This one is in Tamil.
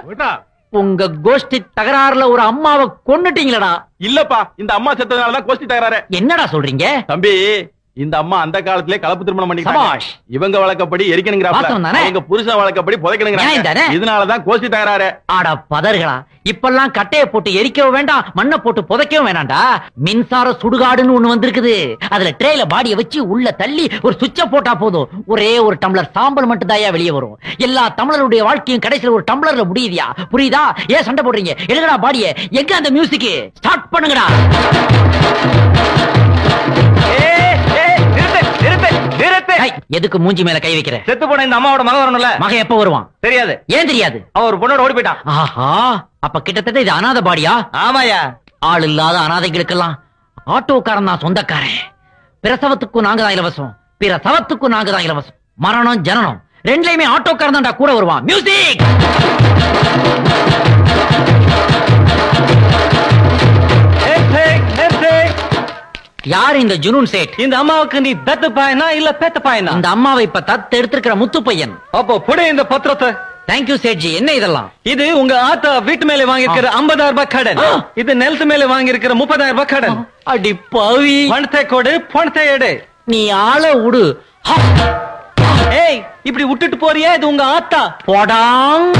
விட்டா உங்க கோஷ்டி தகராறுல ஒரு அம்மாவை கொன்னுட்டீங்களடா இல்லப்பா இந்த அம்மா செத்ததுனாலதான் கோஷ்டி தகராறு என்னடா சொல்றீங்க தம்பி இந்த அம்மா அந்த காலத்திலே கலப்பு திருமணம் பண்ணிக்கிட்டாங்க சபாஷ். இவங்க வழக்கப்படி எரிக்கணுங்கிறாப்ல வாஸ்தவம் தானே? அவங்க புருஷன் வழக்கப்படி நியாயம் புதைக்கணுங்கிறாங்க தானே? இதனாலதான் கோஷ்டி தகராறு ஆடா பதர்களா இப்பெல்லாம் கட்டைய போட்டு எரிக்கவும் வேண்டாம் மண்ணை போட்டு புதைக்கவும் வேணாம்டா மின்சார சுடுகாடுன்னு ஒண்ணு வந்திருக்குது அதுல ட்ரேல பாடிய வச்சு உள்ள தள்ளி ஒரு சுவிட்ச போட்டா போதும் ஒரே ஒரு டம்ளர் சாம்பல் மட்டும் தாயா வெளியே வரும் எல்லா தமிழருடைய வாழ்க்கையும் கடைசியில ஒரு டம்ளர்ல முடியுதியா புரியுதா ஏன் சண்டை போடுறீங்க எடுங்கடா பாடிய எங்க அந்த மியூசிக் ஸ்டார்ட் பண்ணுங்கடா ஏய், எதுக்கு மூஞ்சி மேல கை வைக்கிற செத்து போன இந்த அம்மாவோட மகன் வரணும்ல மகன் எப்ப வருவான் தெரியாது ஏன் தெரியாது அவன் ஒரு பொண்ணோட ஓடி போயிட்டான் ஆஹா அப்ப கிட்டத்தட்ட இது அனாதை பாடியா ஆமாயா ஆள் இல்லாத அனாதைகளுக்கெல்லாம் ஆட்டோக்காரன் தான் சொந்தக்காரன் பிரசவத்துக்கும் நாங்க தான் இலவசம் பிற சவத்துக்கும் நாங்க தான் இலவசம் மரணம் ஜனனம் ரெண்டுலயுமே ஆட்டோக்காரன் தான்டா கூட வருவான் மியூசிக் யார் இந்த ஜுனூன் சேட் இந்த அம்மாவுக்கு நீ பெத்த பாயனா இல்ல பெத்த பாயனா இந்த அம்மாவை இப்ப தத்து எடுத்திருக்கிற முத்து பையன் அப்போ புடி இந்த பத்திரத்தை தேங்க்யூ சேட்ஜி என்ன இதெல்லாம் இது உங்க ஆத்தா வீட்டு மேல வாங்கியிருக்கிற ஐம்பதாயிரம் ரூபாய் கடன் ஆ. இது நிலத்து மேல வாங்கியிருக்கிற முப்பதாயிரம் ரூபாய் கடன் அடி பவி பணத்தை கொடு பணத்தை எடு நீ ஆள விடு ஏய் இப்படி விட்டுட்டு போறியே இது உங்க ஆத்தா போடாங்